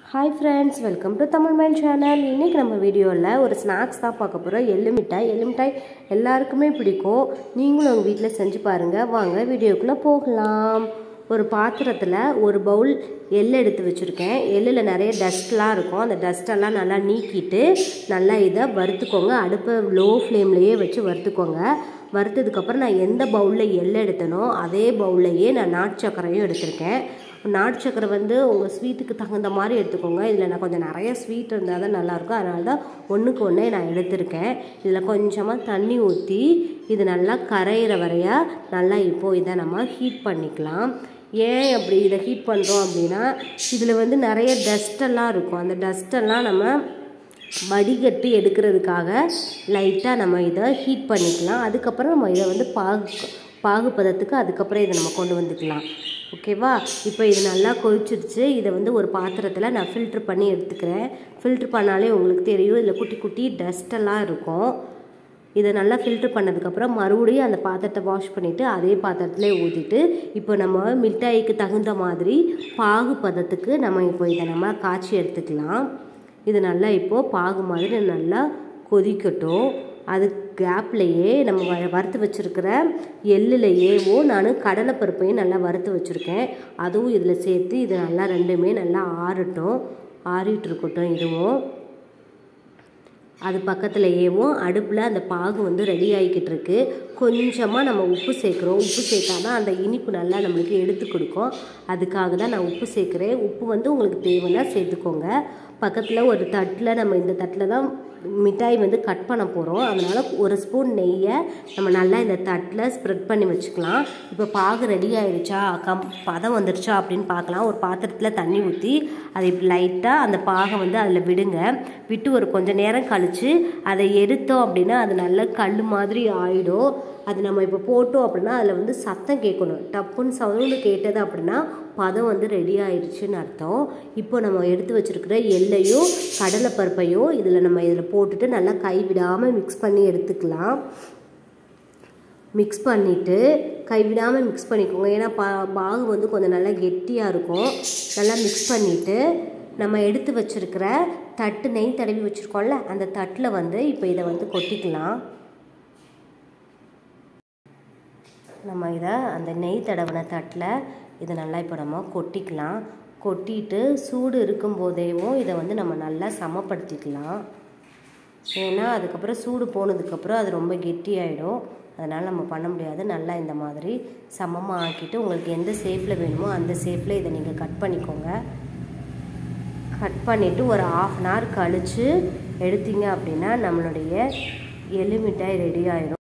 hi friends welcome to Tamil mind channel இன்றைக்கி நம்ம வீடியோவில் ஒரு ஸ்நாக்ஸ் தான் பார்க்க போகிறோம் எள்ளு மிட்டாய் எள்ளு மிட்டாய் எல்லாருக்குமே பிடிக்கும் நீங்களும் உங்கள் வீட்டில் செஞ்சு பாருங்கள் வாங்க வீடியோக்குள்ளே போகலாம் ஒரு பாத்திரத்தில் ஒரு பவுல் எள் எடுத்து வச்சுருக்கேன் எள்ளில் நிறைய டஸ்ட்லாம் இருக்கும் அந்த டஸ்ட்டெல்லாம் நல்லா நீக்கிட்டு நல்லா இதை வறுத்துக்கோங்க அடுப்பை லோ ஃப்ளேம்லேயே வச்சு வறுத்துக்கோங்க வறுத்ததுக்கப்புறம் நான் எந்த பவுலில் எள் எடுத்தனோ அதே பவுல்லையே நான் நாட்டு சக்கரையும் எடுத்திருக்கேன் நாட்டு சக்கரை வந்து உங்கள் ஸ்வீட்டுக்கு தகுந்த மாதிரி எடுத்துக்கோங்க இதில் நான் கொஞ்சம் நிறைய ஸ்வீட் இருந்தால் தான் நல்லாயிருக்கும் அதனால தான் ஒன்றுக்கு ஒன்றே நான் எடுத்திருக்கேன் இதில் கொஞ்சமாக தண்ணி ஊற்றி இது நல்லா கரையிற வரையா நல்லா இப்போது இதை நம்ம ஹீட் பண்ணிக்கலாம் ஏன் அப்படி இதை ஹீட் பண்ணுறோம் அப்படின்னா இதில் வந்து நிறைய டஸ்டெல்லாம் இருக்கும் அந்த டஸ்டெல்லாம் நம்ம வடிகட்டி எடுக்கிறதுக்காக லைட்டாக நம்ம இதை ஹீட் பண்ணிக்கலாம் அதுக்கப்புறம் நம்ம இதை வந்து பாகு பாகுபதத்துக்கு அதுக்கப்புறம் இதை நம்ம கொண்டு வந்துக்கலாம் ஓகேவா இப்போ இது நல்லா கொதிச்சிருச்சு இதை வந்து ஒரு பாத்திரத்தில் நான் ஃபில்ட்ரு பண்ணி எடுத்துக்கிறேன் ஃபில்ட்ரு பண்ணாலே உங்களுக்கு தெரியும் இதில் குட்டி குட்டி டஸ்டெல்லாம் இருக்கும் இதை நல்லா ஃபில்ட்ரு பண்ணதுக்கப்புறம் மறுபடியும் அந்த பாத்திரத்தை வாஷ் பண்ணிவிட்டு அதே பாத்திரத்திலே ஊற்றிட்டு இப்போ நம்ம மிட்டாய்க்கு தகுந்த மாதிரி பாகு பதத்துக்கு நம்ம இப்போ இதை நம்ம காய்ச்சி எடுத்துக்கலாம் இது நல்லா இப்போது பாகு மாதிரி நல்லா கொதிக்கட்டும் அது கேப்லேயே நம்ம வ வறுத்து வச்சுருக்கிற எள்ளுலையேவோ நான் கடலைப்பருப்பையும் நல்லா வறுத்து வச்சுருக்கேன் அதுவும் இதில் சேர்த்து இது நல்லா ரெண்டுமே நல்லா ஆறட்டும் ஆறிட்டு இருக்கட்டும் இதுவும் அது பக்கத்துலேயேவும் அடுப்பில் அந்த பாகு வந்து ரெடி ஆகிக்கிட்டு இருக்கு கொஞ்சமாக நம்ம உப்பு சேர்க்குறோம் உப்பு சேர்த்தா தான் அந்த இனிப்பு நல்லா நம்மளுக்கு எடுத்து கொடுக்கும் அதுக்காக தான் நான் உப்பு சேர்க்குறேன் உப்பு வந்து உங்களுக்கு தேவைன்னா சேர்த்துக்கோங்க பக்கத்தில் ஒரு தட்டில் நம்ம இந்த தட்டில் தான் மிட்டாய் வந்து கட் பண்ண போகிறோம் அதனால் ஒரு ஸ்பூன் நெய்யை நம்ம நல்லா இந்த தட்டில் ஸ்ப்ரெட் பண்ணி வச்சுக்கலாம் இப்போ பாகு ரெடி ஆயிடுச்சா கம் பதம் வந்துருச்சா அப்படின்னு பார்க்கலாம் ஒரு பாத்திரத்தில் தண்ணி ஊற்றி அதை இப்படி லைட்டாக அந்த பாகை வந்து அதில் விடுங்க விட்டு ஒரு கொஞ்சம் நேரம் கழித்து அதை எடுத்தோம் அப்படின்னா அது நல்லா கல் மாதிரி ஆகிடும் அது நம்ம இப்போ போட்டோம் அப்படின்னா அதில் வந்து சத்தம் கேட்கணும் டப்புன்னு சவுண்டு கேட்டது அப்படின்னா பதம் வந்து ரெடி ஆயிடுச்சுன்னு அர்த்தம் இப்போ நம்ம எடுத்து வச்சுருக்கிற எள்ளையும் கடலைப்பருப்பையும் இதில் நம்ம இதில் போட்டுட்டு நல்லா கைவிடாமல் மிக்ஸ் பண்ணி எடுத்துக்கலாம் மிக்ஸ் பண்ணிவிட்டு கைவிடாமல் மிக்ஸ் பண்ணிக்கோங்க ஏன்னா பா பாகு வந்து கொஞ்சம் நல்லா கெட்டியாக இருக்கும் நல்லா மிக்ஸ் பண்ணிவிட்டு நம்ம எடுத்து வச்சுருக்கிற தட்டு நெய் தடவி வச்சுருக்கோம்ல அந்த தட்டில் வந்து இப்போ இதை வந்து கொட்டிக்கலாம் நம்ம இதை அந்த நெய் தடவின தட்டில் இதை நல்லா இப்போ நம்ம கொட்டிக்கலாம் கொட்டிட்டு சூடு இருக்கும்போதேவும் இதை வந்து நம்ம நல்லா சமப்படுத்திக்கலாம் ஏன்னா அதுக்கப்புறம் சூடு போனதுக்கப்புறம் அது ரொம்ப கெட்டியாயிடும் அதனால் நம்ம பண்ண முடியாது நல்லா இந்த மாதிரி சமமாக ஆக்கிட்டு உங்களுக்கு எந்த ஷேப்பில் வேணுமோ அந்த ஷேப்பில் இதை நீங்கள் கட் பண்ணிக்கோங்க கட் பண்ணிவிட்டு ஒரு ஆஃப் அன் ஹவர் கழித்து எடுத்தீங்க அப்படின்னா நம்மளுடைய எள்ளு மிட்டாய் ரெடி ஆகிடும்